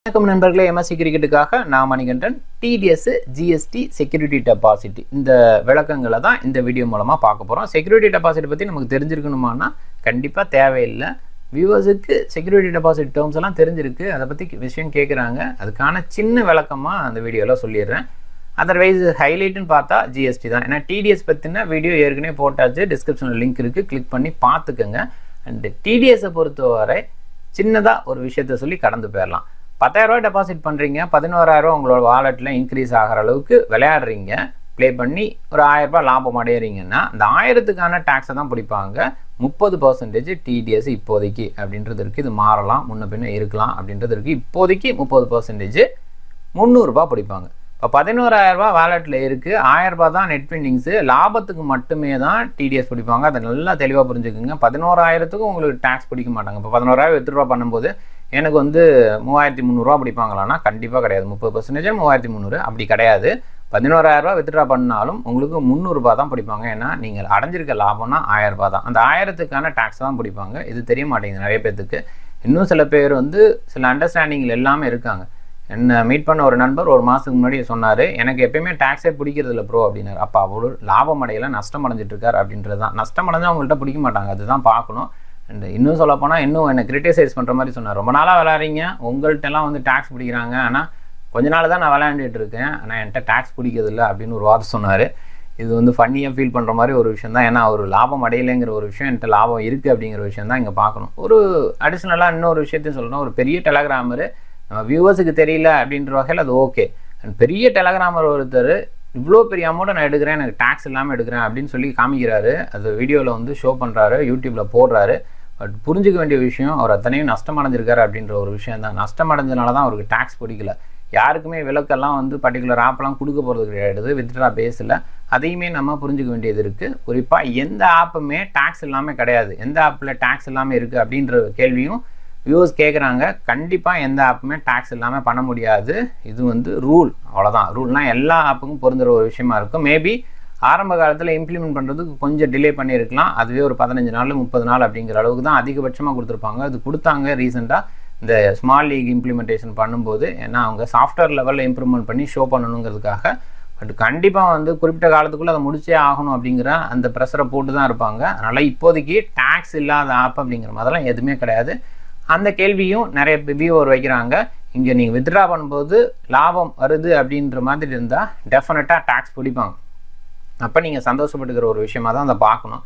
வணக்கம் நண்பர்களே எம்எஸ்சி கிரிக்கெட்டுக்காக நான் Manikandan TDS GST security deposit இந்த விளக்கங்களை தான் இந்த வீடியோ மூலமாக பார்க்க போகிறோம் செக்யூரிட்டி டெபாசிட் பற்றி நமக்கு தெரிஞ்சிருக்கணுமானா கண்டிப்பாக தேவையில்லை வியூவர்ஸுக்கு செக்யூரிட்டி டெபாசிட் டேர்ம்ஸ் எல்லாம் தெரிஞ்சிருக்கு அதை பற்றி விஷயம் கேட்குறாங்க அதுக்கான சின்ன விளக்கமாக அந்த வீடியோவில் சொல்லிடுறேன் அதர்வைஸ் ஹைலைட்னு பார்த்தா ஜிஎஸ்டி தான் ஏன்னா டிடிஎஸ் பற்றின வீடியோ ஏற்கனவே போட்டாச்சு டிஸ்கிரிப்ஷனில் லிங்க் இருக்குது கிளிக் பண்ணி பார்த்துக்கோங்க அண்டு டிடிஎஸை பொறுத்தவரை சின்னதாக ஒரு விஷயத்த சொல்லி கடந்து போயிடலாம் பத்தாயிரரூவா டெபாசிட் பண்ணுறீங்க பதினோராயிரரூவா உங்களோட வாலெட்டில் இன்க்ரீஸ் ஆகிற அளவுக்கு விளையாடுறீங்க ப்ளே பண்ணி ஒரு ஆயிரரூபா லாபம் அடையிறீங்கன்னா அந்த ஆயிரத்துக்கான டேக்ஸை தான் பிடிப்பாங்க முப்பது பர்சன்டேஜ் டிடிஎஸ் இப்போதைக்கு அப்படின்றது இருக்குது இது மாறலாம் முன்ன பின்ன இருக்கலாம் அப்படின்றது இருக்குது இப்போதைக்கு முப்பது பர்சன்டேஜ் முந்நூறுரூபா பிடிப்பாங்க இப்போ பதினோராயிரரூபா வேலெட்டில் இருக்குது ஆயிரரூபா தான் நெட் வின்னிங்ஸு லாபத்துக்கு மட்டுமே தான் டிடிஎஸ் பிடிப்பாங்க அதை நல்லா தெளிவாக புரிஞ்சுக்குங்க பதினோராயிரத்துக்கும் உங்களுக்கு டேக்ஸ் பிடிக்க மாட்டாங்க இப்போ பதினோராயிரம் வித்ட்ரா பண்ணும்போது எனக்கு வந்து மூவாயிரத்தி முந்நூறுரூவா பிடிப்பாங்களான்னா கண்டிப்பாக கிடையாது முப்பது பர்சன்டேஜ் மூவாயிரத்தி முந்நூறு அப்படி கிடையாது பதினோராயிரரூபா வித்ட்ரா பண்ணாலும் உங்களுக்கு முந்நூறுரூபா தான் பிடிப்பாங்க ஏன்னா நீங்கள் அடைஞ்சிருக்க லாபம்னா ஆயிரரூபா தான் அந்த ஆயிரத்துக்கான டேக்ஸ் தான் பிடிப்பாங்க இது தெரிய மாட்டேங்குது நிறைய பேர்த்துக்கு இன்னும் சில பேர் வந்து சில அண்டர்ஸ்டாண்டிங்கில் எல்லாமே இருக்காங்க என்னை மீட் பண்ண ஒரு நண்பர் ஒரு மாதத்துக்கு முன்னாடி சொன்னார் எனக்கு எப்பயுமே டேக்ஸே பிடிக்கிறது இல்லை ப்ரோ அப்படின்னாரு அப்போ அவ்வளோ லாபம் அடையல நஷ்டம் அடைஞ்சிட்டு இருக்காரு அப்படின்றது தான் நஷ்டம் அடைஞ்சால் அவங்கள்ட்ட பிடிக்க மாட்டாங்க அதுதான் பார்க்கணும் அண்ட் இன்னும் சொல்ல போனால் இன்னும் என்னை கிரிட்டிசைஸ் பண்ணுற மாதிரி சொன்னார் ரொம்ப நாளாக விளையாடுறீங்க உங்கள்கிட்டலாம் வந்து டேக்ஸ் பிடிக்கிறாங்க ஆனால் கொஞ்ச நாள் தான் நான் விளையாண்டுட்டு இருக்கேன் ஆனால் என்கிட்ட டேக்ஸ் பிடிக்கிறதில்ல அப்படின்னு ஒரு வார்த்தை சொன்னார் இது வந்து ஃபன்னியாக ஃபீல் பண்ணுற மாதிரி ஒரு விஷயம் தான் ஏன்னா ஒரு லாபம் அடையலைங்கிற ஒரு விஷயம் என்கிட்ட லாபம் இருக்குது அப்படிங்கிற விஷயம் தான் இங்கே பார்க்கணும் ஒரு அடிஷ்னலாக இன்னொரு விஷயத்தையும் சொல்லணும் ஒரு பெரிய டெலகிராமரு நம்ம வியூவர்ஸுக்கு தெரியல அப்படின்ற வகையில் அது ஓகே அண்ட் பெரிய டெலகிராமர் ஒருத்தர் இவ்வளோ பெரிய அமௌண்ட்டை நான் எடுக்கிறேன் எனக்கு டேக்ஸ் இல்லாமல் எடுக்கிறேன் அப்படின்னு சொல்லி காமிக்கிறாரு அது வீடியோவில் வந்து ஷோ பண்ணுறாரு யூடியூப்பில் போடுறாரு பட் புரிஞ்சிக்க வேண்டிய விஷயம் அவர் அத்தனையும் நஷ்டம் அடைஞ்சிருக்காரு அப்படின்ற ஒரு விஷயம் தான் நஷ்டம் அடைஞ்சனால தான் அவருக்கு டேக்ஸ் பிடிக்கல யாருக்குமே விலக்கெல்லாம் வந்து பர்டிகுலர் ஆப்லாம் கொடுக்க போகிறது கிடையாது வித்ட்ரா பேஸில் அதையுமே நம்ம புரிஞ்சுக்க வேண்டியது இருக்குது குறிப்பாக எந்த ஆப்புமே டேக்ஸ் இல்லாமல் கிடையாது எந்த ஆப்பில் டேக்ஸ் இல்லாமல் இருக்குது அப்படின்ற கேள்வியும் வியூவர்ஸ் கேட்குறாங்க கண்டிப்பாக எந்த ஆப்புமே டேக்ஸ் இல்லாமல் பண்ண முடியாது இது வந்து ரூல் அவ்வளோதான் ரூல்னால் எல்லா ஆப்புக்கும் பொருந்துற ஒரு விஷயமா இருக்கும் மேபி ஆரம்ப காலத்தில் இம்ப்ளிமெண்ட் பண்ணுறதுக்கு கொஞ்சம் டிலே பண்ணியிருக்கலாம் அதுவே ஒரு பதினஞ்சு நாள் முப்பது நாள் அப்படிங்கிற அளவுக்கு தான் அதிகபட்சமாக கொடுத்துருப்பாங்க அது கொடுத்தாங்க ரீசெண்டாக இந்த ஸ்மால் லீக் இம்ப்ளிமெண்டேஷன் பண்ணும்போது ஏன்னா அவங்க சாஃப்ட்வேர் லெவலில் இம்ப்ரூவ்மெண்ட் பண்ணி ஷோ பண்ணணுங்கிறதுக்காக பட் கண்டிப்பாக வந்து குறிப்பிட்ட காலத்துக்குள்ளே அதை முடிச்சே ஆகணும் அப்படிங்கிற அந்த ப்ரெஷரை போட்டு தான் இருப்பாங்க அதனால் இப்போதைக்கு டேக்ஸ் இல்லாத ஆப் அப்படிங்கிற மாதிரிலாம் எதுவுமே கிடையாது அந்த கேள்வியும் நிறைய வியூவர் வைக்கிறாங்க இங்கே நீங்கள் வித்ட்ரா பண்ணும்போது லாபம் வருது அப்படின்ற மாதிரி இருந்தால் டெஃபினட்டாக டேக்ஸ் பிடிப்பாங்க அப்போ நீங்கள் சந்தோஷப்பட்டுக்கிற ஒரு விஷயமா தான் அதை பார்க்கணும்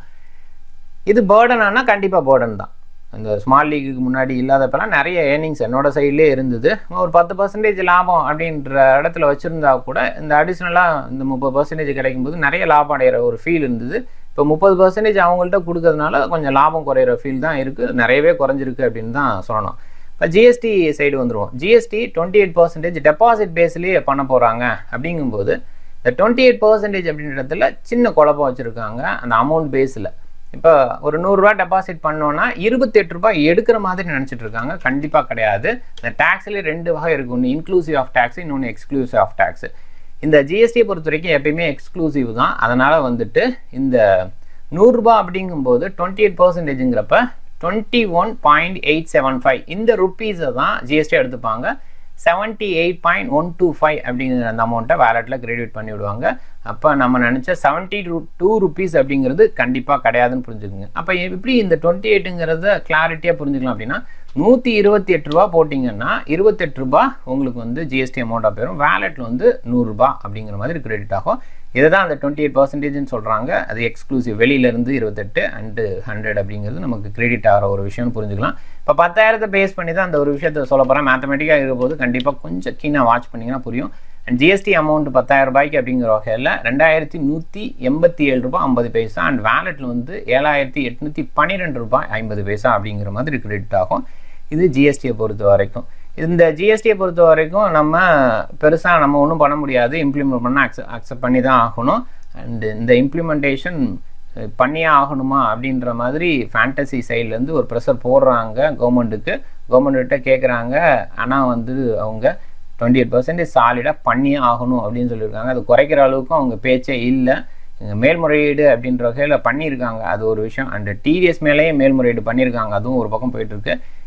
இது பேர்டனானா கண்டிப்பாக பேர்டன் தான் இந்த ஸ்மால் லீக்குக்கு முன்னாடி இல்லாதப்பெல்லாம் நிறைய ஏர்னிங்ஸ் என்னோட சைட்லேயே இருந்தது ஒரு பத்து பர்சன்டேஜ் லாபம் அப்படின்ற இடத்துல வச்சுருந்தா கூட இந்த அடிஷ்னலாக இந்த முப்பது பர்சன்டேஜ் கிடைக்கும்போது நிறைய லாபம் அடைகிற ஒரு ஃபீல் இருந்தது இப்போ முப்பது பர்சன்டேஜ் அவங்கள்ட்ட கொடுக்கறதுனால கொஞ்சம் லாபம் குறையிற ஃபீல் தான் இருக்குது நிறையவே குறைஞ்சிருக்கு அப்படின்னு தான் சொல்லணும் இப்போ ஜிஎஸ்டி சைடு வந்துடுவோம் GST twenty eight percentage deposit பேஸ்லேயே பண்ண போகிறாங்க அப்படிங்கும்போது இந்த டுவெண்ட்டி எயிட் பர்சன்டேஜ் அப்படின்றதுல சின்ன குழப்பம் வச்சுருக்காங்க அந்த அமௌண்ட் பேஸில் இப்போ ஒரு நூறுரூவா டெபாசிட் பண்ணோன்னா இருபத்தெட்டு ரூபாய் எடுக்கிற மாதிரி நினச்சிட்டு இருக்காங்க கண்டிப்பாக கிடையாது இந்த டேக்ஸ்லேயே ரெண்டு வகை இருக்குது ஒன்று இன்க்ளூசிவ் ஆஃப் டேக்ஸ் இன்னொன்று எக்ஸ்க்ளூசிவ் ஆஃப் டேக்ஸ் இந்த ஜிஎஸ்டியை பொறுத்த வரைக்கும் எப்பயுமே எக்ஸ்க்ளூசிவ் தான் அதனால் வந்துட்டு இந்த நூறுரூபா அப்படிங்கும்போது டுவெண்ட்டி எயிட் பர்சன்டேஜுங்கிறப்ப twenty one point eight seven five இந்த ருப்பீஸை தான் ஜிஎஸ்டி எடுத்துப்பாங்க seventy eight point one two five அப்படிங்கிற அந்த அமௌண்ட்டை வேலெட்டில் கிரெடிட் பண்ணி விடுவாங்க அப்போ நம்ம நினச்ச செவன்ட்டி டூ டூ ருபீஸ் அப்படிங்கிறது கண்டிப்பாக கிடையாதுன்னு புரிஞ்சுக்குங்க அப்போ எப்படி இந்த டுவெண்ட்டி எயிட்டுங்கிறத கிளாரிட்டியாக புரிஞ்சுக்கலாம் அப்படின்னா நூற்றி இருபத்தி எட்டு ரூபா போட்டிங்கன்னா இருபத்தெட்டு ரூபா உங்களுக்கு வந்து ஜிஎஸ்டி அமௌண்ட்டாக போயிடும் வேலெட்டில் வந்து நூறுரூபா அப்படிங்கிற மாதிரி கிரெடிட் ஆகும் இதை தான் அந்த டுவெண்ட்டி எயிட் பர்சன்டேஜ்னு சொல்கிறாங்க அது எக்ஸ்க்ளூசிவ் வெளியிலேருந்து இருபத்தெட்டு அண்டு ஹண்ட்ரட் அப்படிங்கிறது நமக்கு கிரெடிட் ஆகிற ஒரு விஷயம்னு புரிஞ்சுக்கலாம் இப்போ பத்தாயிரத்தை பேஸ் பண்ணி தான் அந்த ஒரு விஷயத்தை சொல்ல போகிறேன் மேத்தமெட்டிக்காக இருக்கும்போது கண்டிப்பாக கொஞ்சம் கீனாக வாட்ச் பண்ணிங்கன்னா புரியும் அண்ட் ஜிஎஸ்டி அமௌண்ட் பத்தாயிரம் ரூபாய்க்கு அப்படிங்கிற வகையில் ரெண்டாயிரத்தி நூற்றி எண்பத்தி ஏழு ரூபாய் ஐம்பது பைசா அண்ட் வேலெட்டில் வந்து ஏழாயிரத்தி எட்நூற்றி பன்னிரெண்டு ரூபாய் ஐம்பது பைசா அப்படிங்கிற மாதிரி கிரெடிட் ஆகும் இது ஜிஎஸ்டியை பொறுத்த வரைக்கும் இந்த ஜிஎஸ்டியை பொறுத்த வரைக்கும் நம்ம பெருசாக நம்ம ஒன்றும் பண்ண முடியாது இம்ப்ளிமெண்ட் பண்ணால் அக்செப்ட் அக்செப்ட் பண்ணி தான் ஆகணும் அண்டு இந்த இம்ப்ளிமெண்டேஷன் பண்ணியே ஆகணுமா அப்படின்ற மாதிரி ஃபேண்டசி சைட்லேருந்து ஒரு ப்ரெஷர் போடுறாங்க கவர்மெண்ட்டுக்கு கவர்மெண்ட்டுகிட்ட கேட்குறாங்க ஆனால் வந்து அவங்க டுவெண்ட்டி எயிட் பர்சன்டேஜ் சாலிடாக பண்ணியே ஆகணும் அப்படின்னு சொல்லியிருக்காங்க அது குறைக்கிற அளவுக்கும் அவங்க பேச்சே இல்லை மேல்முறையீடு அப்படின்ற வகையில் பண்ணியிருக்காங்க அது ஒரு விஷயம் அண்ட் டிடிஎஸ் மேலேயே மேல்முறையீடு பண்ணியிருக்காங்க அதுவும் ஒரு பக்கம் போயிட்டுருக்கு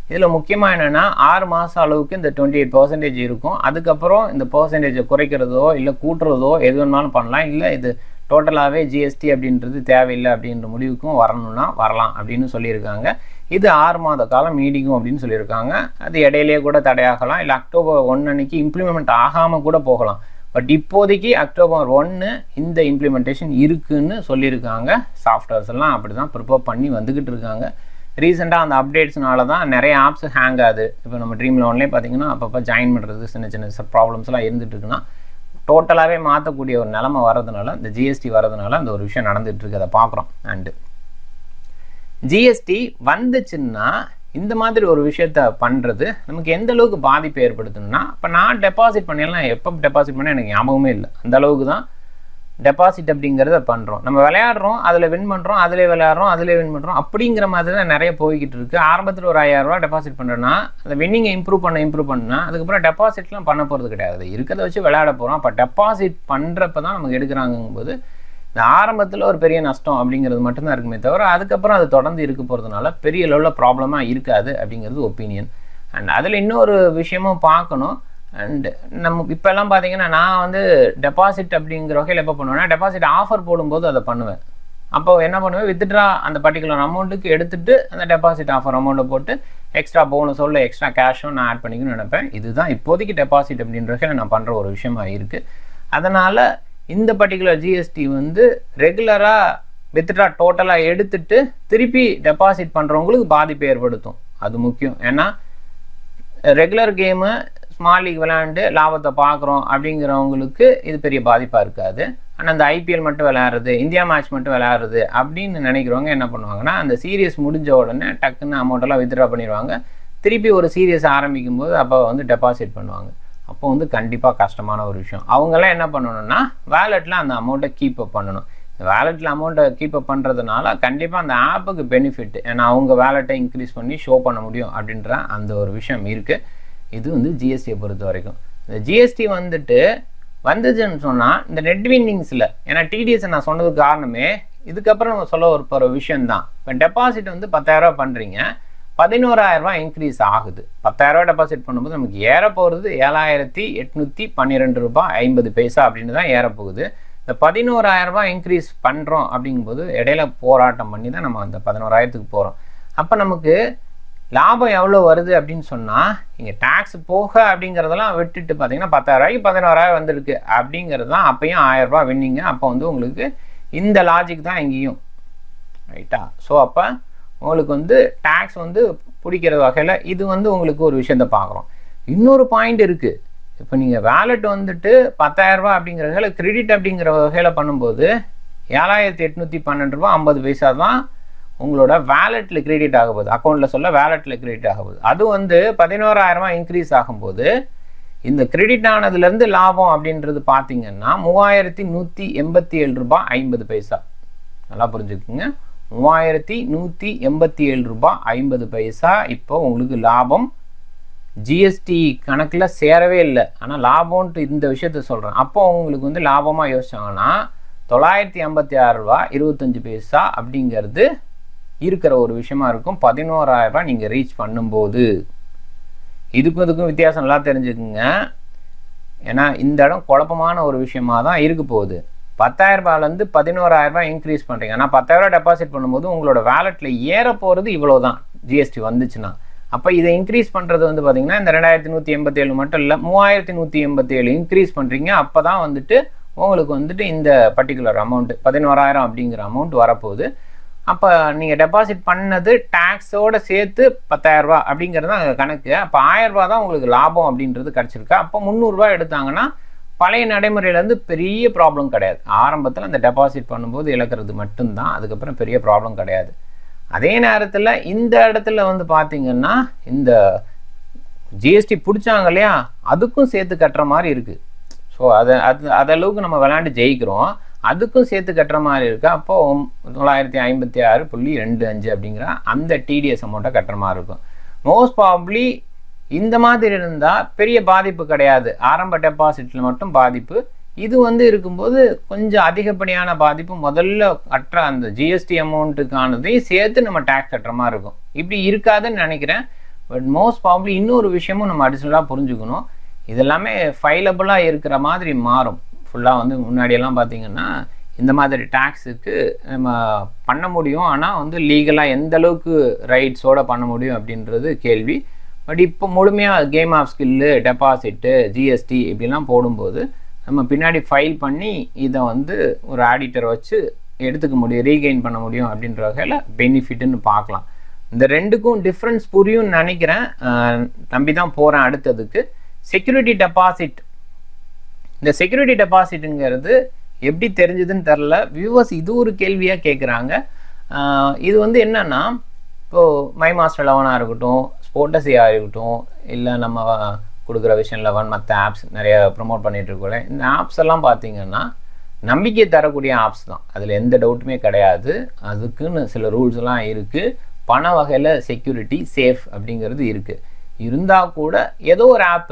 இதில் முக்கியமாக என்னென்னா ஆறு மாதம் அளவுக்கு இந்த டுவெண்ட்டி எயிட் பர்சன்டேஜ் இருக்கும் அதுக்கப்புறம் இந்த பர்சன்டேஜை குறைக்கிறதோ இல்லை கூட்டுறதோ எது வேணாலும் பண்ணலாம் இல்லை இது டோட்டலாகவே ஜிஎஸ்டி அப்படின்றது தேவையில்லை அப்படின்ற முடிவுக்கும் வரணும்னா வரலாம் அப்படின்னு சொல்லியிருக்காங்க இது ஆறு மாத காலம் நீடிக்கும் அப்படின்னு சொல்லியிருக்காங்க அது இடையிலேயே கூட தடையாகலாம் இல்லை அக்டோபர் ஒன் அன்னைக்கு இம்ப்ளிமெண்ட் ஆகாமல் கூட போகலாம் பட் இப்போதைக்கு அக்டோபர் ஒன்று இந்த இம்ப்ளிமெண்டேஷன் இருக்குன்னு சொல்லியிருக்காங்க சாஃப்ட்வேர்ஸ் எல்லாம் அப்படி தான் ப்ரிப்பேர் பண்ணி வந்துக்கிட்டு இருக்காங்க ரீசெண்டாக அந்த அப்டேட்ஸ்னால தான் நிறைய ஆப்ஸ் ஹேங் ஆகுது இப்போ நம்ம ட்ரீம் லோன்லேயே பார்த்தீங்கன்னா அப்பப்போ ஜாயின் பண்ணுறது சின்ன சின்ன ப்ராப்ளம்ஸ்லாம் இருந்துட்டு இருக்குன்னா டோட்டலாகவே மாற்றக்கூடிய ஒரு நிலமை வர்றதுனால இந்த ஜிஎஸ்டி வர்றதுனால அந்த ஒரு விஷயம் நடந்துட்டு இருக்கு அதை பார்க்குறோம் அண்டு ஜிஎஸ்டி வந்துச்சுன்னா இந்த மாதிரி ஒரு விஷயத்த பண்ணுறது நமக்கு எந்த அளவுக்கு பாதிப்பு ஏற்படுத்தணும்னா இப்போ நான் டெபாசிட் பண்ணிடலாம் எப்போ டெபாசிட் பண்ண எனக்கு ஞாபகமே இல்லை அந்த அளவுக்கு தான் டெபாசிட் அப்படிங்கிறத பண்ணுறோம் நம்ம விளையாடுறோம் அதில் வின் பண்ணுறோம் அதில் விளையாடுறோம் அதில் வின் பண்ணுறோம் அப்படிங்கிற மாதிரி தான் நிறைய போய்கிட்டு இருக்குது ஆரம்பத்தில் ஒரு ஐயாயிரரூவா டெபாசிட் பண்ணுறோன்னா அந்த வின்னிங்கை இம்ப்ரூவ் பண்ண இம்ப்ரூவ் பண்ணால் அதுக்கப்புறம் டெபாசிட்லாம் பண்ண போகிறது கிடையாது இருக்கிறத வச்சு விளையாட போகிறோம் அப்போ டெபாசிட் பண்ணுறப்ப தான் நமக்கு எடுக்கிறாங்கும்போது இந்த ஆரம்பத்தில் ஒரு பெரிய நஷ்டம் அப்படிங்கிறது மட்டும்தான் இருக்குமே தவிர அதுக்கப்புறம் அது தொடர்ந்து இருக்க போகிறதுனால பெரிய லெவலில் ப்ராப்ளமாக இருக்காது அப்படிங்கிறது ஒப்பீனியன் அண்ட் அதில் இன்னொரு விஷயமும் பார்க்கணும் அண்டு நம்ம இப்போல்லாம் பார்த்தீங்கன்னா நான் வந்து டெபாசிட் அப்படிங்கிற வகையில் எப்போ பண்ணுவேன்னா டெபாசிட் ஆஃபர் போடும்போது அதை பண்ணுவேன் அப்போ என்ன பண்ணுவேன் வித்ட்ரா அந்த பர்டிகுலர் அமௌண்ட்டுக்கு எடுத்துட்டு அந்த டெபாசிட் ஆஃபர் அமௌண்ட்டை போட்டு எக்ஸ்ட்ரா போனஸோ இல்லை எக்ஸ்ட்ரா கேஷும் நான் ஆட் பண்ணிக்கணும்னு நினைப்பேன் இதுதான் இப்போதைக்கு டெபாசிட் அப்படின்ற வகையில் நான் பண்ணுற ஒரு விஷயமா இருக்குது அதனால் இந்த பர்டிகுலர் ஜிஎஸ்டி வந்து ரெகுலராக வித்ட்ரா டோட்டலாக எடுத்துட்டு திருப்பி டெபாசிட் பண்ணுறவங்களுக்கு பாதிப்பு ஏற்படுத்தும் அது முக்கியம் ஏன்னா ரெகுலர் கேமு ஸ்மால் லீக் விளையாண்டு லாபத்தை பார்க்குறோம் அப்படிங்கிறவங்களுக்கு இது பெரிய பாதிப்பாக இருக்காது ஆனால் அந்த ஐபிஎல் மட்டும் விளையாடுறது இந்தியா மேட்ச் மட்டும் விளையாடுறது அப்படின்னு நினைக்கிறவங்க என்ன பண்ணுவாங்கன்னா அந்த சீரியஸ் முடிஞ்ச உடனே டக்குன்னு அமௌண்ட்டெல்லாம் வித்ட்ரா பண்ணிடுவாங்க திருப்பி ஒரு சீரியஸ் ஆரம்பிக்கும் போது அப்போ வந்து டெபாசிட் பண்ணுவாங்க அப்போ வந்து கண்டிப்பாக கஷ்டமான ஒரு விஷயம் அவங்கெல்லாம் என்ன பண்ணணும்னா வேலெட்டில் அந்த அமௌண்ட்டை கீப் அப் பண்ணணும் இந்த வேலெட்டில் அமௌண்ட்டை கீப் அப் பண்ணுறதுனால கண்டிப்பாக அந்த ஆப்புக்கு பெனிஃபிட் ஏன்னா அவங்க வேலெட்டை இன்க்ரீஸ் பண்ணி ஷோ பண்ண முடியும் அப்படின்ற அந்த ஒரு விஷயம் இருக்குது இது வந்து ஜிஎஸ்டியை பொறுத்த வரைக்கும் இந்த ஜிஎஸ்டி வந்துட்டு வந்துச்சுன்னு சொன்னால் இந்த நெட் வின்னிங்ஸில் ஏன்னா டிடிஎஸ் நான் சொன்னதுக்கு காரணமே இதுக்கப்புறம் நம்ம சொல்ல ஒரு ஒரு விஷயம்தான் இப்போ டெபாசிட் வந்து பத்தாயிரரூபா பண்ணுறீங்க பதினோராயிரரூபா இன்க்ரீஸ் ஆகுது பத்தாயிரரூபா டெபாசிட் பண்ணும்போது நமக்கு ஏற போகிறது ஏழாயிரத்தி எட்நூற்றி பன்னிரெண்டு ரூபாய் ஐம்பது பைசா அப்படின்னு தான் ஏறப்போகுது இந்த பதினோராயிரரூபா இன்க்ரீஸ் பண்ணுறோம் அப்படிங்கும்போது இடையில போராட்டம் பண்ணி தான் நம்ம அந்த பதினோராயிரத்துக்கு போகிறோம் அப்போ நமக்கு லாபம் எவ்வளோ வருது அப்படின்னு சொன்னால் இங்கே டேக்ஸ் போக அப்படிங்கிறதெல்லாம் விட்டுட்டு பார்த்தீங்கன்னா பத்தாயிரரூபாய்க்கு பதினோராயிரம் வந்திருக்கு அப்படிங்கிறது தான் அப்பயும் ஆயிரரூபா வின்னிங்க அப்போ வந்து உங்களுக்கு இந்த லாஜிக் தான் இங்கேயும் ரைட்டா ஸோ அப்போ உங்களுக்கு வந்து டேக்ஸ் வந்து பிடிக்கிற வகையில் இது வந்து உங்களுக்கு ஒரு விஷயத்த பார்க்குறோம் இன்னொரு பாயிண்ட் இருக்குது இப்போ நீங்கள் வேலெட் வந்துட்டு பத்தாயிரரூபா அப்படிங்கிற வகையில் கிரெடிட் அப்படிங்கிற வகையில் பண்ணும்போது ஏழாயிரத்தி எட்நூற்றி பன்னெண்டு ரூபா ஐம்பது பைசா தான் உங்களோட வேலெட்டில் கிரெடிட் ஆக போகுது அக்கௌண்ட்டில் சொல்ல வேலெட்டில் கிரெடிட் ஆக போகுது அது வந்து பதினோராயிரமா இன்க்ரீஸ் ஆகும்போது இந்த கிரெடிட் ஆனதுலேருந்து லாபம் அப்படின்றது பார்த்தீங்கன்னா மூவாயிரத்தி நூற்றி எண்பத்தி ஏழு ரூபாய் ஐம்பது பைசா நல்லா புரிஞ்சுக்குங்க மூவாயிரத்தி நூற்றி எண்பத்தி ஏழு ரூபாய் ஐம்பது பைசா இப்போ உங்களுக்கு லாபம் ஜிஎஸ்டி கணக்கில் சேரவே இல்லை ஆனால் லாபம்ன்ட்டு இந்த விஷயத்த சொல்கிறேன் அப்போ உங்களுக்கு வந்து லாபமாக யோசிச்சாங்கன்னா தொள்ளாயிரத்தி ஐம்பத்தி ஆறு ரூபா இருபத்தஞ்சி பைசா அப்படிங்கிறது இருக்கிற ஒரு விஷயமா இருக்கும் பதினோராயிரரூபா நீங்கள் ரீச் பண்ணும்போது இதுக்கும் இதுக்கும் வித்தியாசம் நல்லா தெரிஞ்சுக்குங்க ஏன்னா இந்த இடம் குழப்பமான ஒரு விஷயமா தான் இருக்க போகுது பத்தாயிரரூபாலேருந்து பதினோராயிரரூபா இன்க்ரீஸ் பண்ணுறீங்க ஆனால் பத்தாயிரரூபா டெபாசிட் பண்ணும்போது உங்களோட வேலெட்டில் ஏற போகிறது இவ்வளோ தான் ஜிஎஸ்டி வந்துச்சுன்னா அப்போ இதை இன்க்ரீஸ் பண்ணுறது வந்து பார்த்தீங்கன்னா இந்த ரெண்டாயிரத்தி நூற்றி எண்பத்தேழு மட்டும் இல்லை மூவாயிரத்தி நூற்றி எண்பத்தேழு இன்க்ரீஸ் பண்ணுறீங்க அப்போ தான் வந்துட்டு உங்களுக்கு வந்துட்டு இந்த பர்டிகுலர் அமௌண்ட் பதினோராயிரம் அப்படிங்கிற அமௌண்ட் வரப்போகுது அப்போ நீங்கள் டெபாசிட் பண்ணது டேக்ஸோடு சேர்த்து பத்தாயிரரூபா அப்படிங்கிறது தான் கணக்கு அப்போ ஆயிரரூபா தான் உங்களுக்கு லாபம் அப்படின்றது கிடச்சிருக்கு அப்போ முந்நூறுரூவா எடுத்தாங்கன்னா பழைய நடைமுறையிலேருந்து பெரிய ப்ராப்ளம் கிடையாது ஆரம்பத்தில் அந்த டெபாசிட் பண்ணும்போது இழக்கிறது மட்டும்தான் அதுக்கப்புறம் பெரிய ப்ராப்ளம் கிடையாது அதே நேரத்தில் இந்த இடத்துல வந்து பார்த்தீங்கன்னா இந்த ஜிஎஸ்டி பிடிச்சாங்க இல்லையா அதுக்கும் சேர்த்து கட்டுற மாதிரி இருக்குது ஸோ அதை அது அதளவுக்கு நம்ம விளையாண்டு ஜெயிக்கிறோம் அதுக்கும் சேர்த்து கட்டுற மாதிரி இருக்குது அப்போ தொள்ளாயிரத்தி ஐம்பத்தி ஆறு புள்ளி ரெண்டு அஞ்சு அப்படிங்கிற அந்த டிடிஎஸ் அமௌண்ட்டை கட்டுற மாதிரி இருக்கும் மோஸ்ட் ப்ராப்ளி இந்த மாதிரி இருந்தால் பெரிய பாதிப்பு கிடையாது ஆரம்ப டெபாசிட்டில் மட்டும் பாதிப்பு இது வந்து இருக்கும்போது கொஞ்சம் அதிகப்படியான பாதிப்பு முதல்ல கட்டுற அந்த ஜிஎஸ்டி அமௌண்ட்டுக்கானதையும் சேர்த்து நம்ம டேக்ஸ் கட்டுற மாதிரி இருக்கும் இப்படி இருக்காதுன்னு நினைக்கிறேன் பட் மோஸ்ட் ப்ராப்ளி இன்னொரு விஷயமும் நம்ம அடிஷ்னலாக புரிஞ்சுக்கணும் இதெல்லாமே ஃபைலபிளாக இருக்கிற மாதிரி மாறும் ஃபுல்லாக வந்து முன்னாடியெல்லாம் பார்த்தீங்கன்னா இந்த மாதிரி டேக்ஸுக்கு நம்ம பண்ண முடியும் ஆனால் வந்து லீகலாக எந்த அளவுக்கு ரைட்ஸோடு பண்ண முடியும் அப்படின்றது கேள்வி பட் இப்போ முழுமையாக game of skill deposit GST இப்படிலாம் போடும்போது நம்ம பின்னாடி ஃபைல் பண்ணி இதை வந்து ஒரு ஆடிட்டர் வச்சு எடுத்துக்க முடியும் ரீகெயின் பண்ண முடியும் அப்படின்ற வகையில் பெனிஃபிட்டுன்னு பார்க்கலாம் இந்த ரெண்டுக்கும் டிஃப்ரென்ஸ் புரியும்னு நினைக்கிறேன் நம்பி தான் போகிறேன் அடுத்ததுக்கு செக்யூரிட்டி டெபாசிட் இந்த செக்யூரிட்டி டெபாசிட்டுங்கிறது எப்படி தெரிஞ்சதுன்னு தெரில வியூவர்ஸ் இது ஒரு கேள்வியாக கேட்குறாங்க இது வந்து என்னென்னா இப்போது மை மாஸ்டர் லெவனாக இருக்கட்டும் ஸ்போர்ட்டஸியாக இருக்கட்டும் இல்லை நம்ம கொடுக்குற விஷன் லெவன் மற்ற ஆப்ஸ் நிறைய ப்ரொமோட் பண்ணிகிட்டு இருக்கோம்ல இந்த ஆப்ஸ் எல்லாம் பார்த்தீங்கன்னா நம்பிக்கை தரக்கூடிய ஆப்ஸ் தான் அதில் எந்த டவுட்டுமே கிடையாது அதுக்குன்னு சில ரூல்ஸ்லாம் இருக்குது பண வகையில் செக்யூரிட்டி சேஃப் அப்படிங்கிறது இருக்குது இருந்தால் கூட ஏதோ ஒரு ஆப்பு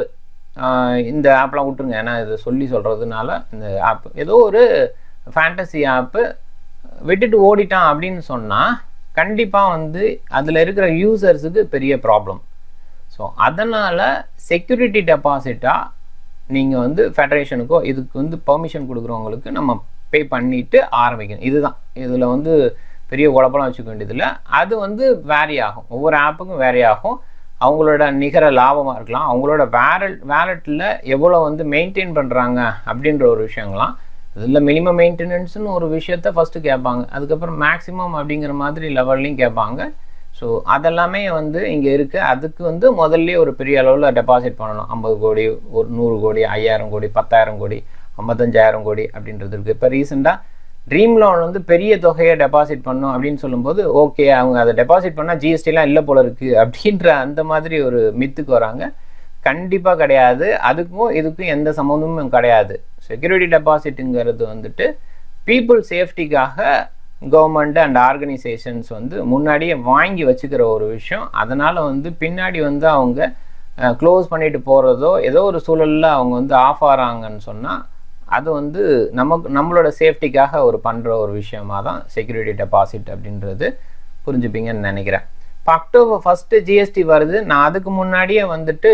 இந்த ஆப்லாம் விட்டுருங்க ஏன்னா இதை சொல்லி சொல்கிறதுனால இந்த ஆப் ஏதோ ஒரு ஃபேண்டசி ஆப்பு விட்டுட்டு ஓடிட்டான் அப்படின்னு சொன்னால் கண்டிப்பாக வந்து அதில் இருக்கிற யூசர்ஸுக்கு பெரிய ப்ராப்ளம் ஸோ அதனால் செக்யூரிட்டி டெபாசிட்டாக நீங்கள் வந்து ஃபெடரேஷனுக்கோ இதுக்கு வந்து பர்மிஷன் கொடுக்குறவங்களுக்கு நம்ம பே பண்ணிவிட்டு ஆரம்பிக்கணும் இதுதான் இதில் வந்து பெரிய குழப்பம் வச்சுக்க வேண்டியதில்லை அது வந்து வேரி ஆகும் ஒவ்வொரு ஆப்புக்கும் வேரி ஆகும் அவங்களோட நிகர லாபமாக இருக்கலாம் அவங்களோட வேலட் வேலெட்டில் எவ்வளோ வந்து மெயின்டைன் பண்ணுறாங்க அப்படின்ற ஒரு விஷயங்களாம் இதில் மினிமம் மெயின்டெனன்ஸ்னு ஒரு விஷயத்த ஃபஸ்ட்டு கேட்பாங்க அதுக்கப்புறம் மேக்ஸிமம் அப்படிங்கிற மாதிரி லெவல்லையும் கேட்பாங்க ஸோ அதெல்லாமே வந்து இங்கே இருக்குது அதுக்கு வந்து முதல்ல ஒரு பெரிய அளவில் டெபாசிட் பண்ணணும் ஐம்பது கோடி ஒரு நூறு கோடி ஐயாயிரம் கோடி பத்தாயிரம் கோடி ஐம்பத்தஞ்சாயிரம் கோடி அப்படின்றது இருக்குது இப்போ ரீசெண்டாக ட்ரீம் லோன் வந்து பெரிய தொகையை டெபாசிட் பண்ணும் அப்படின்னு சொல்லும்போது ஓகே அவங்க அதை டெபாசிட் பண்ணால் ஜிஎஸ்டிலாம் இல்லை போல இருக்குது அப்படின்ற அந்த மாதிரி ஒரு மித்துக்கு வராங்க கண்டிப்பாக கிடையாது அதுக்கும் இதுக்கும் எந்த சம்மந்தமும் கிடையாது செக்யூரிட்டி டெபாசிட்டுங்கிறது வந்துட்டு பீப்புள் சேஃப்டிக்காக கவர்மெண்ட் அண்ட் ஆர்கனைசேஷன்ஸ் வந்து முன்னாடியே வாங்கி வச்சுக்கிற ஒரு விஷயம் அதனால் வந்து பின்னாடி வந்து அவங்க க்ளோஸ் பண்ணிட்டு போகிறதோ ஏதோ ஒரு சூழலில் அவங்க வந்து ஆஃப் ஆகிறாங்கன்னு சொன்னால் அது வந்து நமக்கு நம்மளோட சேஃப்டிக்காக ஒரு பண்ணுற ஒரு விஷயமாக தான் செக்யூரிட்டி டெபாசிட் அப்படின்றது புரிஞ்சுப்பீங்கன்னு நினைக்கிறேன் இப்போ அக்டோபர் ஃபஸ்ட்டு ஜிஎஸ்டி வருது நான் அதுக்கு முன்னாடியே வந்துட்டு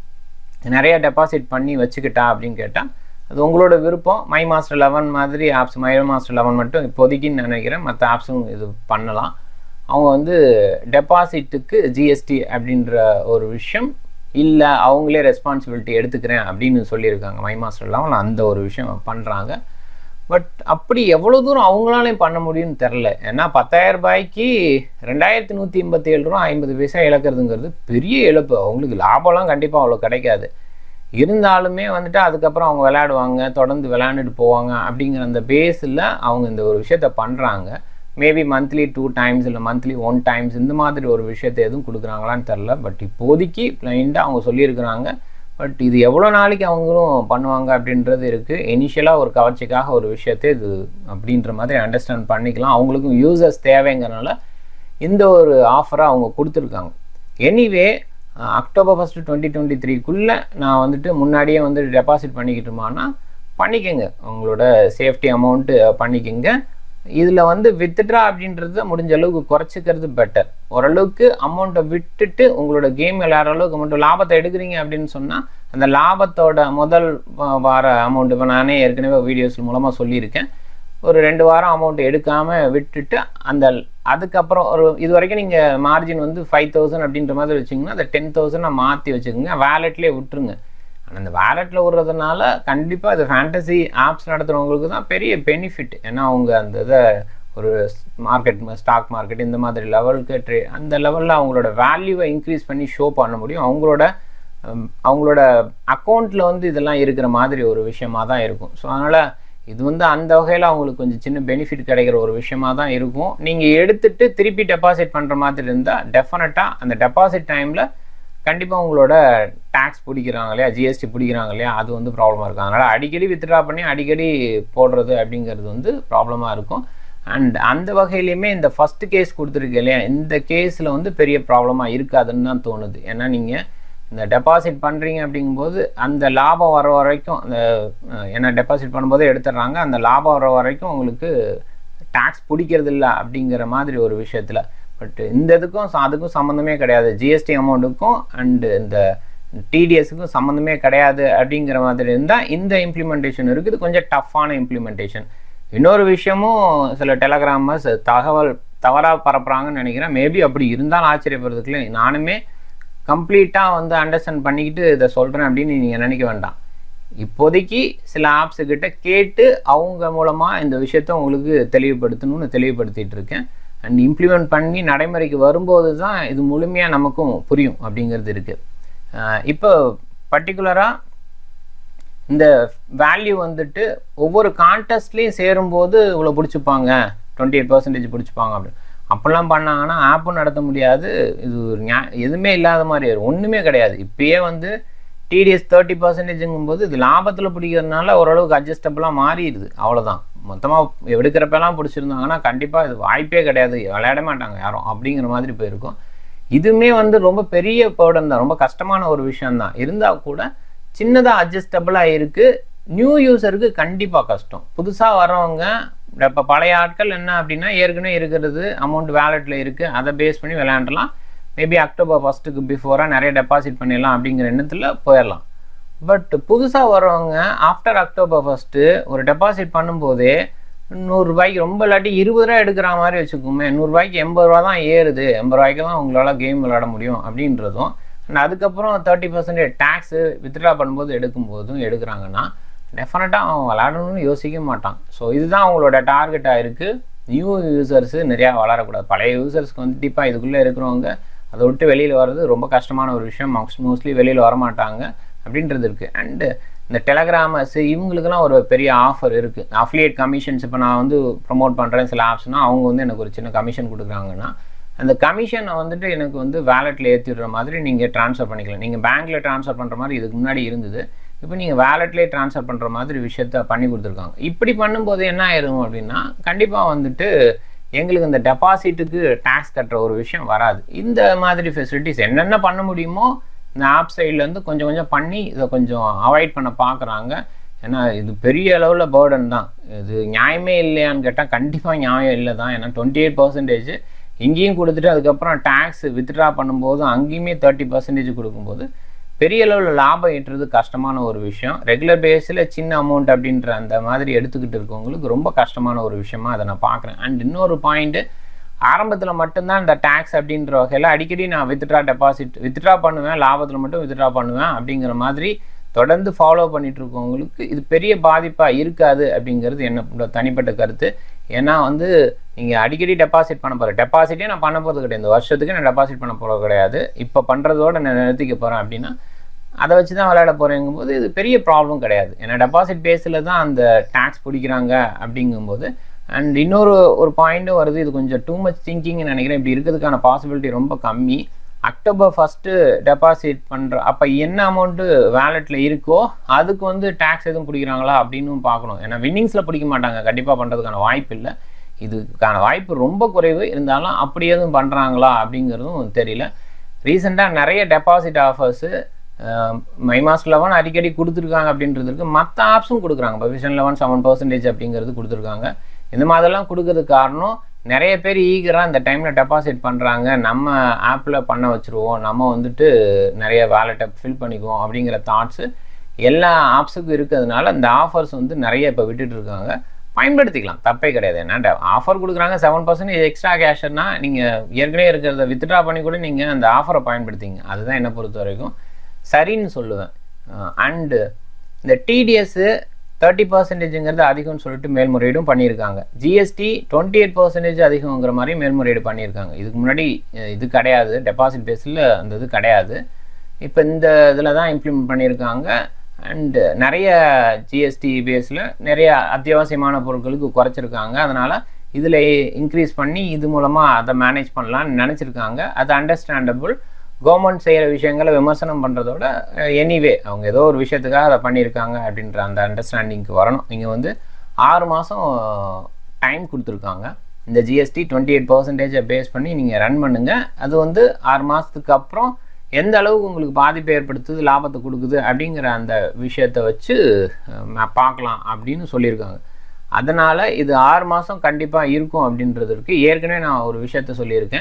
நிறைய டெபாசிட் பண்ணி வச்சுக்கிட்டா அப்படின்னு கேட்டால் அது உங்களோட விருப்பம் மை மாஸ்டர் லெவன் மாதிரி ஆப்ஸ் மை மாஸ்டர் லெவன் மட்டும் இப்போதைக்குன்னு நினைக்கிறேன் மற்ற ஆப்ஸும் இது பண்ணலாம் அவங்க வந்து டெபாசிட்டுக்கு ஜிஎஸ்டி அப்படின்ற ஒரு விஷயம் இல்லை அவங்களே ரெஸ்பான்சிபிலிட்டி எடுத்துக்கிறேன் அப்படின்னு சொல்லியிருக்காங்க மை மாஸ்டர் லெவன் அந்த ஒரு விஷயம் பண்ணுறாங்க பட் அப்படி எவ்வளோ தூரம் அவங்களாலையும் பண்ண முடியும்னு தெரில ஏன்னா பத்தாயிரம் ரூபாய்க்கு ரெண்டாயிரத்தி நூற்றி எண்பத்தி ஏழு ரூபா ஐம்பது பைசா இழக்கிறதுங்கிறது பெரிய இழப்பு அவங்களுக்கு லாபம்லாம் கண்டிப்பாக அவ்வளோ கிடைக்காது இருந்தாலுமே வந்துட்டு அதுக்கப்புறம் அவங்க விளையாடுவாங்க தொடர்ந்து விளையாண்டுட்டு போவாங்க அப்படிங்கிற அந்த பேஸில் அவங்க இந்த ஒரு விஷயத்த பண்ணுறாங்க மேபி மந்த்லி டூ டைம்ஸ் இல்லை மந்த்லி ஒன் டைம்ஸ் இந்த மாதிரி ஒரு விஷயத்தை எதுவும் கொடுக்குறாங்களான்னு தெரில பட் இப்போதைக்கு பிளைண்டாக அவங்க சொல்லியிருக்கிறாங்க பட் இது எவ்வளோ நாளைக்கு அவங்களும் பண்ணுவாங்க அப்படின்றது இருக்குது இனிஷியலாக ஒரு கவர்ச்சிக்காக ஒரு விஷயத்தை இது அப்படின்ற மாதிரி அண்டர்ஸ்டாண்ட் பண்ணிக்கலாம் அவங்களுக்கும் யூசர்ஸ் தேவைங்கிறனால இந்த ஒரு ஆஃபரை அவங்க கொடுத்துருக்காங்க anyway October first twenty twenty த்ரீக்குள்ளே நான் வந்துட்டு முன்னாடியே வந்து டெபாசிட் பண்ணிக்கிட்டுமானா பண்ணிக்கோங்க உங்களோட சேஃப்டி அமௌண்ட்டு பண்ணிக்கோங்க இதில் வந்து வித்ட்ரா அப்படின்றத முடிஞ்ச அளவுக்கு குறைச்சிக்கிறது பெட்டர் ஓரளவுக்கு அமௌண்ட்டை விட்டுட்டு உங்களோட கேம் விளையாடுற அளவுக்கு மட்டும் லாபத்தை எடுக்கிறீங்க அப்படின்னு சொன்னால் அந்த லாபத்தோட முதல் வார அமௌண்ட் இப்போ நானே ஏற்கனவே வீடியோஸ் மூலமாக சொல்லியிருக்கேன் ஒரு ரெண்டு வாரம் அமௌண்ட் எடுக்காமல் விட்டுட்டு அந்த அதுக்கப்புறம் ஒரு இது வரைக்கும் நீங்கள் மார்ஜின் வந்து ஃபைவ் தௌசண்ட் அப்படின்ற மாதிரி வச்சிங்கன்னா அந்த டென் தௌசண்ட் மாற்றி வச்சுக்கோங்க வேலெட்லேயே விட்டுருங்க ஆனால் அந்த வேலெட்டில் விடுறதுனால கண்டிப்பாக இது ஃபேண்டசி ஆப்ஸ் நடத்துகிறவங்களுக்கு தான் பெரிய பெனிஃபிட் ஏன்னா அவங்க அந்த இதை ஒரு மார்க்கெட் ஸ்டாக் மார்க்கெட் இந்த மாதிரி லெவலுக்கு ட்ரே அந்த லெவலில் அவங்களோட வேல்யூவை இன்க்ரீஸ் பண்ணி ஷோ பண்ண முடியும் அவங்களோட அவங்களோட அக்கௌண்ட்டில் வந்து இதெல்லாம் இருக்கிற மாதிரி ஒரு விஷயமாக தான் இருக்கும் ஸோ அதனால் இது வந்து அந்த வகையில் அவங்களுக்கு கொஞ்சம் சின்ன பெனிஃபிட் கிடைக்கிற ஒரு விஷயமா தான் இருக்கும் நீங்கள் எடுத்துட்டு திருப்பி டெபாசிட் பண்ணுற மாதிரி இருந்தால் டெஃபினட்டாக அந்த டெபாசிட் டைமில் கண்டிப்பாக உங்களோட டேக்ஸ் பிடிக்கிறாங்க இல்லையா ஜிஎஸ்டி பிடிக்கிறாங்க இல்லையா அது வந்து ப்ராப்ளமாக இருக்கும் அதனால் அடிக்கடி வித்ட்ரா பண்ணி அடிக்கடி போடுறது அப்படிங்கிறது வந்து ப்ராப்ளமாக இருக்கும் அண்ட் அந்த வகையிலையுமே இந்த ஃபஸ்ட்டு கேஸ் கொடுத்துருக்கு இல்லையா இந்த கேஸில் வந்து பெரிய ப்ராப்ளமாக இருக்காதுன்னு தான் தோணுது ஏன்னா நீங்கள் இந்த டெபாசிட் பண்ணுறீங்க அப்படிங்கும்போது அந்த லாபம் வர வரைக்கும் அந்த ஏன்னா டெபாசிட் பண்ணும்போதே எடுத்துடுறாங்க அந்த லாபம் வர வரைக்கும் உங்களுக்கு டேக்ஸ் பிடிக்கிறது இல்லை அப்படிங்கிற மாதிரி ஒரு விஷயத்தில் பட் இந்த இதுக்கும் ச- அதுக்கும் சம்மந்தமே கிடையாது ஜிஎஸ்டி அமௌண்ட்டுக்கும் அண்டு இந்த டிடிஎஸ்க்கும் சம்மந்தமே கிடையாது அப்படிங்கிற மாதிரி இருந்தால் இந்த இம்ப்ளிமெண்டேஷன் இருக்குது கொஞ்சம் டஃப்பான இம்ப்ளிமெண்டேஷன் இன்னொரு விஷயமும் சில டெலகிராமர்ஸ் தகவல் தவறாக பரப்புறாங்கன்னு நினைக்கிறேன் மேபி அப்படி இருந்தாலும் ஆச்சரியப்படுறதுக்குள்ள நானுமே கம்ப்ளீட்டாக வந்து அண்டர்ஸ்டாண்ட் பண்ணிக்கிட்டு இதை சொல்கிறேன் அப்படின்னு நீங்கள் நினைக்க வேண்டாம் இப்போதைக்கு சில ஆப்ஸு கிட்ட கேட்டு அவங்க மூலமாக இந்த விஷயத்த உங்களுக்கு தெளிவுபடுத்தணும்னு தெளிவுபடுத்திட்டு இருக்கேன் அண்ட் இம்ப்ளிமெண்ட் பண்ணி நடைமுறைக்கு வரும்போது தான் இது முழுமையாக நமக்கும் புரியும் அப்படிங்கிறது இருக்குது இப்போ பர்டிகுலராக இந்த வேல்யூ வந்துட்டு ஒவ்வொரு கான்டெஸ்ட்லேயும் சேரும்போது இவ்வளோ பிடிச்சிப்பாங்க டுவெண்ட்டி எயிட் பர்சன்டேஜ் பிடிச்சிப்பாங்க அப்படின்னு அப்படிலாம் பண்ணாங்கன்னா ஆப்பும் நடத்த முடியாது இது ஒரு நியா- எதுவுமே இல்லாத மாதிரி ஆயிரும். ஒன்றுமே கிடையாது இப்பயே வந்து டிடிஎஸ் தேர்ட்டி பர்சன்டேஜுங்கும் போது இது லாபத்தில் பிடிக்கிறதுனால ஓரளவுக்கு அட்ஜஸ்டபுளாக மாறிடுது அவ்வளோதான் மொத்தமாக எடுக்கிறப்பெல்லாம் பிடிச்சிருந்தாங்கன்னா கண்டிப்பாக இது வாய்ப்பே கிடையாது விளையாட மாட்டாங்க யாரும் அப்படிங்கிற மாதிரி போயிருக்கும் இதுவுமே வந்து ரொம்ப பெரிய பேர்டன் தான் ரொம்ப கஷ்டமான ஒரு விஷயம்தான் இருந்தால் கூட சின்னதாக அட்ஜஸ்டபுளாக இருக்குது நியூ யூசருக்கு கண்டிப்பாக கஷ்டம் புதுசாக வர்றவங்க இப்போ பழைய ஆட்கள் என்ன அப்படின்னா ஏற்கனவே இருக்கிறது அமௌண்ட் வேலெட்டில் இருக்குது அதை பேஸ் பண்ணி விளையாண்டலாம் மேபி அக்டோபர் ஃபஸ்ட்டுக்கு பிஃபோராக நிறைய டெபாசிட் பண்ணிடலாம் அப்படிங்கிற எண்ணத்தில் போயிடலாம் பட் புதுசாக வர்றவங்க ஆஃப்டர் அக்டோபர் ஃபஸ்ட்டு ஒரு டெபாசிட் பண்ணும்போதே நூறுரூபாய்க்கு ரொம்ப இல்லாட்டி இருபது ரூபா எடுக்கிற மாதிரி வச்சுக்கோமே நூறுரூபாய்க்கு எண்பது ரூபா தான் ஏறுது எண்பது ரூபாய்க்கு தான் உங்களால் கேம் விளையாட முடியும் அப்படின்றதும் அண்ட் அதுக்கப்புறம் தேர்ட்டி பர்சன்டேஜ் டேக்ஸு வித்ட்ரா பண்ணும்போது எடுக்கும்போதும் எடுக்கிறாங்கன்னா டெஃபினட்டாக அவன் விளையாடணும்னு யோசிக்க மாட்டான் ஸோ இதுதான் அவங்களோட டார்கெட்டாக இருக்குது நியூ யூசர்ஸு நிறையா வளரக்கூடாது பழைய யூசர்ஸ்க்கு வந்து கண்டிப்பாக இதுக்குள்ளே இருக்கிறவங்க அதை விட்டு வெளியில் வர்றது ரொம்ப கஷ்டமான ஒரு விஷயம் மோஸ்ட்லி வெளியில் வரமாட்டாங்க அப்படின்றது இருக்குது அண்டு இந்த டெலகிராமர்ஸ் இவங்களுக்கெல்லாம் ஒரு பெரிய ஆஃபர் இருக்குது அஃபிலியேட் கமிஷன்ஸ் இப்போ நான் வந்து ப்ரொமோட் பண்ணுறேன் சில ஆப்ஸ்னால் அவங்க வந்து எனக்கு ஒரு சின்ன கமிஷன் கொடுக்குறாங்கன்னா அந்த கமிஷனை வந்துட்டு எனக்கு வந்து வேலெட்டில் ஏற்றிடுற மாதிரி நீங்கள் ட்ரான்ஸ்ஃபர் பண்ணிக்கலாம் நீங்கள் பேங்க்கில் ட்ரான்ஸ்ஃபர் பண்ணுற மாதிரி இதுக்கு முன்னாடி இருந்தது இப்போ நீங்கள் வேலெட்லேயே ட்ரான்ஸ்ஃபர் பண்ணுற மாதிரி விஷயத்த பண்ணி கொடுத்துருக்காங்க இப்படி பண்ணும்போது என்ன ஆயிரும் அப்படின்னா கண்டிப்பாக வந்துட்டு எங்களுக்கு இந்த டெபாசிட்டுக்கு டேக்ஸ் கட்டுற ஒரு விஷயம் வராது இந்த மாதிரி ஃபெசிலிட்டிஸ் என்னென்ன பண்ண முடியுமோ இந்த ஆப் சைட்லேருந்து கொஞ்சம் கொஞ்சம் பண்ணி இதை கொஞ்சம் அவாய்ட் பண்ண பார்க்குறாங்க ஏன்னா இது பெரிய அளவில் பேர்டன் தான் இது நியாயமே இல்லையான்னு கேட்டால் கண்டிப்பாக நியாயம் இல்லை தான் ஏன்னா டுவெண்ட்டி எயிட் பர்சன்டேஜ் இங்கேயும் கொடுத்துட்டு அதுக்கப்புறம் டேக்ஸ் வித்ட்ரா பண்ணும்போது அங்கேயுமே தேர்ட்டி பர்சன்டேஜ் கொடுக்கும்போது பெரிய அளவில் லாபம் ஈட்டுறது கஷ்டமான ஒரு விஷயம் ரெகுலர் பேஸில் சின்ன அமௌண்ட் அப்படின்ற அந்த மாதிரி எடுத்துக்கிட்டு இருக்கவங்களுக்கு ரொம்ப கஷ்டமான ஒரு விஷயமா அதை நான் பார்க்குறேன் அண்ட் இன்னொரு பாயிண்ட்டு ஆரம்பத்தில் மட்டும்தான் இந்த டேக்ஸ் அப்படின்ற வகையில் அடிக்கடி நான் வித்ட்ரா டெபாசிட் வித்ட்ரா பண்ணுவேன் லாபத்தில் மட்டும் வித்ட்ரா பண்ணுவேன் அப்படிங்கிற மாதிரி தொடர்ந்து ஃபாலோ பண்ணிட்டு இருக்கவங்களுக்கு இது பெரிய பாதிப்பாக இருக்காது அப்படிங்கிறது என்ன தனிப்பட்ட கருத்து ஏன்னா வந்து நீங்கள் அடிக்கடி டெபாசிட் பண்ண போகிற டெபாசிட்டே நான் பண்ண போகிறது கிடையாது இந்த வருஷத்துக்கு நான் டெபாசிட் பண்ண போகிறது கிடையாது இப்போ பண்ணுறதோட நான் நிறுத்திக்க போகிறேன் அப்படின்னா அதை வச்சு தான் விளையாட போகிறேங்கும்போது இது பெரிய ப்ராப்ளம் கிடையாது ஏன்னா டெபாசிட் பேஸில் தான் அந்த டேக்ஸ் பிடிக்கிறாங்க அப்படிங்கும்போது அண்ட் இன்னொரு ஒரு பாயிண்ட்டும் வருது இது கொஞ்சம் டூ மச் திங்கிங்னு நினைக்கிறேன் இப்படி இருக்கிறதுக்கான பாசிபிலிட்டி ரொம்ப கம்மி அக்டோபர் ஃபஸ்ட்டு டெபாசிட் பண்ணுற அப்போ என்ன அமௌண்ட்டு வேலெட்டில் இருக்கோ அதுக்கு வந்து டேக்ஸ் எதுவும் பிடிக்கிறாங்களா அப்படின்னு பார்க்கணும் ஏன்னா வின்னிங்ஸில் பிடிக்க மாட்டாங்க கண்டிப்பாக பண்ணுறதுக்கான வாய்ப்பு இல்லை இதுக்கான வாய்ப்பு ரொம்ப குறைவு இருந்தாலும் அப்படி எதுவும் பண்ணுறாங்களா அப்படிங்கிறதும் தெரியல ரீசெண்டாக நிறைய deposit offers My Mass Eleven அடிக்கடி கொடுத்துருக்காங்க அப்படின்றதுக்கு மற்ற ஆப்ஸும் கொடுக்குறாங்க இப்போ விஷன் லெவன் செவன் பர்சன்டேஜ் அப்படிங்கிறது கொடுத்துருக்காங்க இந்த மாதிரிலாம் கொடுக்கறதுக்கு காரணம் நிறைய பேர் ஈகராக இந்த டைமில் டெபாசிட் பண்ணுறாங்க நம்ம ஆப்பில் பண்ண வச்சுருவோம் நம்ம வந்துட்டு நிறைய வேலெட்டை ஃபில் பண்ணிக்குவோம் அப்படிங்கிற தாட்ஸு எல்லா ஆப்ஸுக்கும் இருக்கிறதுனால இந்த ஆஃபர்ஸ் வந்து நிறைய இப்போ விட்டுட்டு இருக்காங்க பயன்படுத்திக்கலாம் தப்பே கிடையாது ஏன்னா ஆஃபர் கொடுக்குறாங்க செவன் பர்சன்டேஜ் எக்ஸ்ட்ரா கேஷர்னா நீங்கள் ஏற்கனவே இருக்கிறத வித்ட்ரா பண்ணி கூட நீங்கள் அந்த ஆஃபரை பயன்படுத்திங்க அதுதான் என்னை பொறுத்த வரைக்கும் சரின்னு சொல்லுவேன் அண்டு இந்த டிடிஎஸ்ஸு தேர்ட்டி பர்சன்டேஜுங்கிறது அதிகம்னு சொல்லிட்டு மேல்முறையீடும் பண்ணியிருக்காங்க ஜிஎஸ்டி டுவெண்ட்டி எயிட் பர்சன்டேஜ் அதிகங்கிற மாதிரி மேல்முறையீடு பண்ணியிருக்காங்க இதுக்கு முன்னாடி இது கிடையாது டெபாசிட் பேஸில் அந்த இது கிடையாது இப்போ இந்த இதில் தான் இம்ப்ளிமெண்ட் பண்ணியிருக்காங்க அண்டு நிறைய ஜிஎஸ்டி பேஸில் நிறைய அத்தியாவசியமான பொருட்களுக்கு குறைச்சிருக்காங்க அதனால் இதில் இன்க்ரீஸ் பண்ணி இது மூலமாக அதை மேனேஜ் பண்ணலான்னு நினச்சிருக்காங்க அது அண்டர்ஸ்டாண்டபிள் கவர்மெண்ட் செய்கிற விஷயங்களை விமர்சனம் பண்ணுறதோட எனிவே அவங்க ஏதோ ஒரு விஷயத்துக்காக அதை பண்ணியிருக்காங்க அப்படின்ற அந்த அண்டர்ஸ்டாண்டிங்க்கு வரணும் நீங்கள் வந்து ஆறு மாதம் டைம் கொடுத்துருக்காங்க இந்த ஜிஎஸ்டி டுவெண்ட்டி எயிட் பர்சன்டேஜை பேஸ் பண்ணி நீங்கள் ரன் பண்ணுங்கள் அது வந்து ஆறு மாதத்துக்கு அப்புறம் எந்த அளவுக்கு உங்களுக்கு பாதிப்பை ஏற்படுத்துது லாபத்தை கொடுக்குது அப்படிங்கிற அந்த விஷயத்தை வச்சு பார்க்கலாம் அப்படின்னு சொல்லியிருக்காங்க அதனால் இது ஆறு மாதம் கண்டிப்பாக இருக்கும் அப்படின்றதுக்கு ஏற்கனவே நான் ஒரு விஷயத்த சொல்லியிருக்கேன்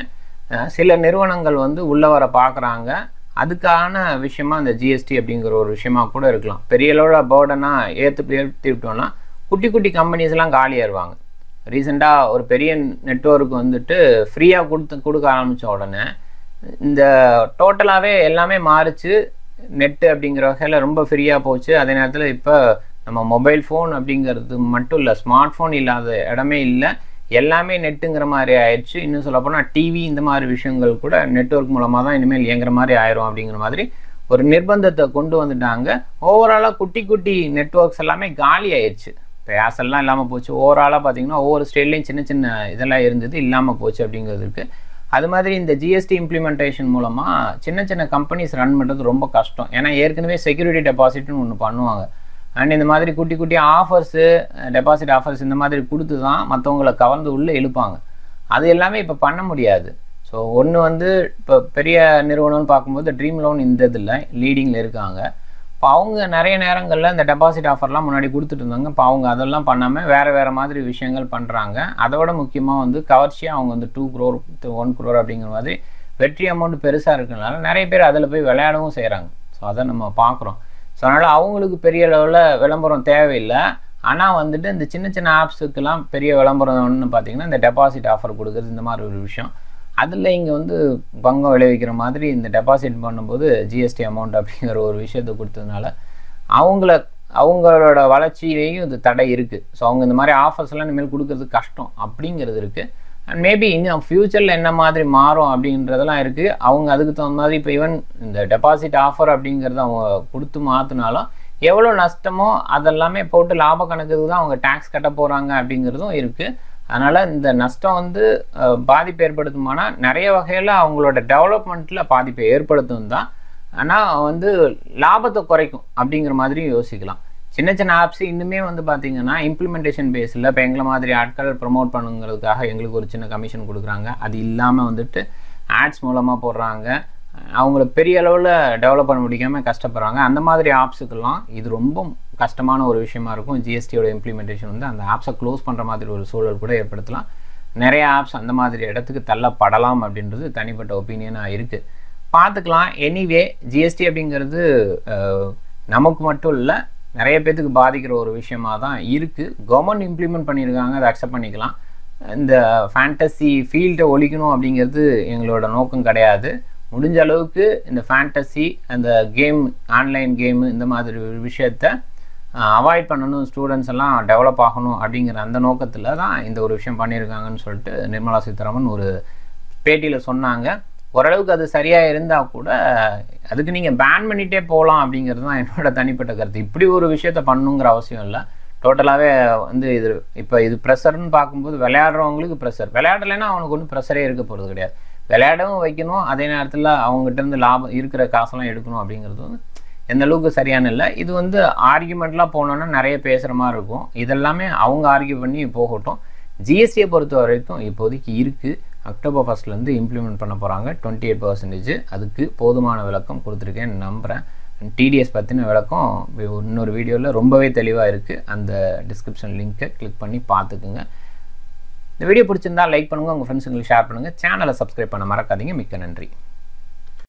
அஹ் சில நிறுவனங்கள் வந்து உள்ளே வர பார்க்குறாங்க அதுக்கான விஷயமா இந்த ஜிஎஸ்டி அப்படிங்கிற ஒரு விஷயமா கூட இருக்கலாம் பெரிய அளவில் பேர்டனாக ஏற்று ஏற்றி விட்டோம்னா குட்டி குட்டி கம்பெனிஸ்லாம் காலியாயிருவாங்க ரீசெண்டாக ஒரு பெரிய நெட்வொர்க் வந்துட்டு ஃப்ரீயாக கொடுத்து கொடுக்க ஆரம்பித்த உடனே இந்த டோட்டலாகவே எல்லாமே மாறிச்சு நெட்டு அப்படிங்கிற வகையில் ரொம்ப ஃப்ரீயாக போச்சு அதே நேரத்தில் இப்போ நம்ம மொபைல் ஃபோன் அப்படிங்கிறது மட்டும் இல்லை ஸ்மார்ட் ஃபோன் இல்லாத இடமே இல்லை எல்லாமே நெட்டுங்கிற மாதிரி ஆயிடுச்சு இன்னும் சொல்லப்போனால் டிவி இந்த மாதிரி விஷயங்கள் கூட நெட்வொர்க் மூலமாக தான் இனிமேல் இயங்குற மாதிரி ஆயிரும் அப்படிங்கிற மாதிரி ஒரு நிர்பந்தத்தை கொண்டு வந்துட்டாங்க ஓவராலாக குட்டி குட்டி நெட்வொர்க்ஸ் எல்லாமே காலி ஆயிடுச்சு இப்போ ஏசல்லாம் இல்லாமல் போச்சு ஓவராலாக பார்த்தீங்கன்னா ஒவ்வொரு ஸ்டேட்லேயும் சின்ன சின்ன இதெல்லாம் இருந்தது இல்லாமல் போச்சு அப்படிங்கிறது இருக்குது அது மாதிரி இந்த ஜிஎஸ்டி இம்ப்ளிமெண்டேஷன் மூலமாக சின்ன சின்ன கம்பெனிஸ் ரன் பண்ணுறது ரொம்ப கஷ்டம் ஏன்னா ஏற்கனவே செக்யூரிட்டி டெபாசிட்னு ஒன்று பண்ணுவாங்க அண்ட் இந்த மாதிரி குட்டி குட்டி ஆஃபர்ஸு டெபாசிட் ஆஃபர்ஸ் இந்த மாதிரி கொடுத்து தான் மற்றவங்களை கவர்ந்து உள்ளே இழுப்பாங்க அது எல்லாமே இப்போ பண்ண முடியாது ஸோ ஒன்று வந்து இப்போ பெரிய நிறுவனம்னு பார்க்கும்போது ட்ரீம் லோன் இந்த இதில் லீடிங்கில் இருக்காங்க இப்போ அவங்க நிறைய நேரங்களில் இந்த டெபாசிட் ஆஃபர்லாம் முன்னாடி கொடுத்துட்டு இருந்தாங்க இப்போ அவங்க அதெல்லாம் பண்ணாமல் வேறு வேறு மாதிரி விஷயங்கள் பண்ணுறாங்க அதோட முக்கியமாக வந்து கவர்ச்சியாக அவங்க வந்து டூ க்ரோர் ஒன் க்ரோர் அப்படிங்கிற மாதிரி வெற்றி அமௌண்ட் பெருசாக இருக்கிறனால நிறைய பேர் அதில் போய் விளையாடவும் செய்கிறாங்க ஸோ அதை நம்ம பார்க்குறோம் ஸோ அதனால் அவங்களுக்கு பெரிய அளவில் விளம்பரம் தேவையில்லை ஆனால் வந்துட்டு இந்த சின்ன சின்ன ஆப்ஸுக்கெல்லாம் பெரிய விளம்பரம்னு பார்த்தீங்கன்னா இந்த டெபாசிட் ஆஃபர் கொடுக்குறது இந்த மாதிரி ஒரு விஷயம் அதில் இங்கே வந்து பங்கம் விளைவிக்கிற மாதிரி இந்த டெபாசிட் பண்ணும்போது ஜிஎஸ்டி அமௌண்ட் அப்படிங்கிற ஒரு விஷயத்தை கொடுத்ததுனால அவங்கள அவங்களோட வளர்ச்சியிலேயும் இது தடை இருக்குது ஸோ அவங்க இந்த மாதிரி ஆஃபர்ஸ்லாம் இனிமேல் கொடுக்கறது கஷ்டம் அப்படிங்கிறது இருக்குது அண்ட் மேபி இன்னும் ஃப்யூச்சரில் என்ன மாதிரி மாறும் அப்படின்றதெல்லாம் இருக்குது அவங்க அதுக்கு தகுந்த மாதிரி இப்போ ஈவன் இந்த டெபாசிட் ஆஃபர் அப்படிங்கிறத அவங்க கொடுத்து மாற்றினாலும் எவ்வளோ நஷ்டமோ அதெல்லாமே போட்டு லாப கணக்குக்கு தான் அவங்க டேக்ஸ் கட்ட போகிறாங்க அப்படிங்கிறதும் இருக்குது அதனால் இந்த நஷ்டம் வந்து அஹ், பாதிப்பு ஏற்படுத்துமானா நிறைய வகையில் அவங்களோட டெவலப்மெண்ட்டில் பாதிப்பை ஏற்படுத்தும் தான் ஆனால் வந்து லாபத்தை குறைக்கும் அப்படிங்கிற மாதிரி யோசிக்கலாம் சின்ன சின்ன ஆப்ஸ் இன்னுமே வந்து பார்த்தீங்கன்னா இம்ப்ளிமெண்டேஷன் பேஸில் இப்போ எங்களை மாதிரி ஆட்கள் ப்ரமோட் பண்ணுங்கிறதுக்காக எங்களுக்கு ஒரு சின்ன கமிஷன் கொடுக்குறாங்க அது இல்லாமல் வந்துட்டு ஆட்ஸ் மூலமாக போடுறாங்க அவங்கள பெரிய அளவில் டெவலப் பண்ண முடியாமல் கஷ்டப்படுறாங்க அந்த மாதிரி ஆப்ஸுக்கெல்லாம் இது ரொம்ப கஷ்டமான ஒரு விஷயமா இருக்கும் ஜிஎஸ்டியோட இம்ப்ளிமெண்டேஷன் வந்து அந்த ஆப்ஸை க்ளோஸ் பண்ணுற மாதிரி ஒரு சூழல் கூட ஏற்படுத்தலாம் நிறைய ஆப்ஸ் அந்த மாதிரி இடத்துக்கு தள்ளப்படலாம் அப்படின்றது தனிப்பட்ட ஒப்பீனியனாக இருக்குது பார்த்துக்கலாம் எனிவே ஜிஎஸ்டி அப்படிங்கிறது அஹ், நமக்கு மட்டும் இல்லை நிறைய பேத்துக்கு பாதிக்கிற ஒரு விஷயமா தான் இருக்குது கவர்மெண்ட் இம்ப்ளிமெண்ட் பண்ணியிருக்காங்க அதை அக்செப்ட் பண்ணிக்கலாம் இந்த ஃபேண்டசி ஃபீல்டை ஒழிக்கணும் அப்படிங்கிறது எங்களோட நோக்கம் கிடையாது முடிஞ்ச அளவுக்கு இந்த ஃபேண்டசி அந்த கேம் ஆன்லைன் கேமு இந்த மாதிரி ஒரு விஷயத்த அவாய்ட் பண்ணணும் ஸ்டூடெண்ட்ஸ் எல்லாம் டெவலப் ஆகணும் அப்படிங்கிற அந்த நோக்கத்தில் தான் இந்த ஒரு விஷயம் பண்ணியிருக்காங்கன்னு சொல்லிட்டு நிர்மலா சீதாராமன் ஒரு பேட்டியில் சொன்னாங்க ஓரளவுக்கு அது சரியாக இருந்தால் கூட அதுக்கு நீங்கள் பேன் பண்ணிகிட்டே போகலாம் அப்படிங்கிறது தான் என்னோட தனிப்பட்ட கருத்து இப்படி ஒரு விஷயத்த பண்ணணுங்கிற அவசியம் இல்லை டோட்டலாகவே வந்து இது இப்போ இது ப்ரெஷர்னு பார்க்கும்போது விளையாடுறவங்களுக்கு ப்ரெஷர் விளையாடலைன்னா அவனுக்கு ஒன்றும் ப்ரெஷரே இருக்க போகிறது கிடையாது விளையாடவும் வைக்கணும் அதே நேரத்தில் அவங்ககிட்ட இருந்து லாபம் இருக்கிற காசெல்லாம் எடுக்கணும் அப்படிங்கிறது வந்து எந்த அளவுக்கு சரியான இல்லை இது வந்து ஆர்கியூமெண்ட்லாம் போனோன்னா நிறைய பேசுகிற மாதிரி இருக்கும் இதெல்லாமே அவங்க ஆர்கியூ பண்ணி போகட்டும் ஜிஎஸ்டியை பொறுத்த வரைக்கும் இப்போதைக்கு இருக்குது அக்டோபர் ஃபஸ்ட்லேருந்து இம்ப்ளிமெண்ட் பண்ண போகிறாங்க டுவெண்ட்டி எயிட் பர்சன்டேஜ் அதுக்கு போதுமான விளக்கம் கொடுத்துருக்கேன்னு நம்புகிறேன் டிடிஎஸ் பற்றின விளக்கம் வி- இன்னொரு வீடியோவில் ரொம்பவே தெளிவாக இருக்குது அந்த டிஸ்கிரிப்ஷன் லிங்க்கை கிளிக் பண்ணி பார்த்துக்குங்க இந்த வீடியோ பிடிச்சிருந்தா லைக் பண்ணுங்கள் உங்கள் ஃப்ரெண்ட்ஸுங்களுக்கு ஷேர் பண்ணுங்கள் சேனலை சப்ஸ்கிரைப் பண்ண மறக்காதீங்க மிக்க நன்றி